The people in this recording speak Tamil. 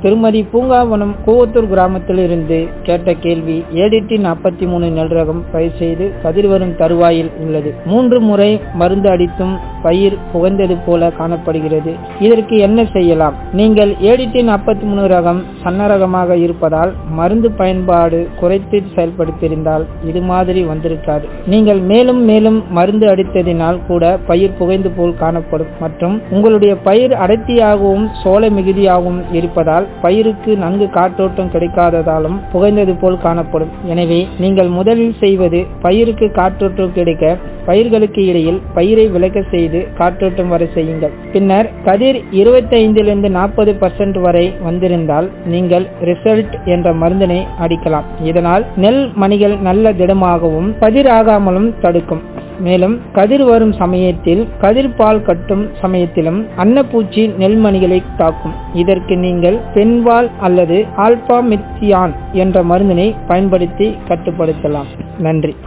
திருமதி பூங்காவனம் கூவத்தூர் கிராமத்தில் இருந்து கேட்ட கேள்வி ஏடிடி நாற்பத்தி மூணு நெல் ரகம் பயிர் செய்து கதிர் வரும் தருவாயில் உள்ளது மூன்று முறை மருந்து அடித்தும் பயிர் புகழ்ந்தது போல காணப்படுகிறது இதற்கு என்ன செய்யலாம் நீங்கள் ஏடிடி நாற்பத்தி மூணு ரகம் சன்ன ரகமாக இருப்பதால் மருந்து பயன்பாடு குறைத்து செயல்படுத்தியிருந்தால் இது மாதிரி வந்திருக்காது நீங்கள் மேலும் மேலும் மருந்து அடித்ததினால் கூட பயிர் புகைந்து போல் காணப்படும் மற்றும் உங்களுடைய பயிர் அடர்த்தியாகவும் சோள மிகுதியாகவும் இருப்பதால் பயிருக்கு நன்கு காற்றோட்டம் கிடைக்காததாலும் புகைந்தது போல் காணப்படும் எனவே நீங்கள் முதலில் செய்வது பயிருக்கு காற்றோட்டம் கிடைக்க பயிர்களுக்கு இடையில் பயிரை விலக செய்து காற்றோட்டம் வர செய்யுங்கள் பின்னர் கதிர் இருபத்தி ஐந்திலிருந்து நாற்பது பர்சன்ட் வரை வந்திருந்தால் நீங்கள் ரிசல்ட் என்ற மருந்தினை அடிக்கலாம் இதனால் நெல் மணிகள் நல்ல திடமாகவும் கதிர் ஆகாமலும் தடுக்கும் மேலும் கதிர் வரும் சமயத்தில் கதிர் பால் கட்டும் சமயத்திலும் அன்னப்பூச்சி நெல்மணிகளை தாக்கும் இதற்கு நீங்கள் பெண்வால் அல்லது ஆல்பா மித்தியான் என்ற மருந்தினை பயன்படுத்தி கட்டுப்படுத்தலாம் நன்றி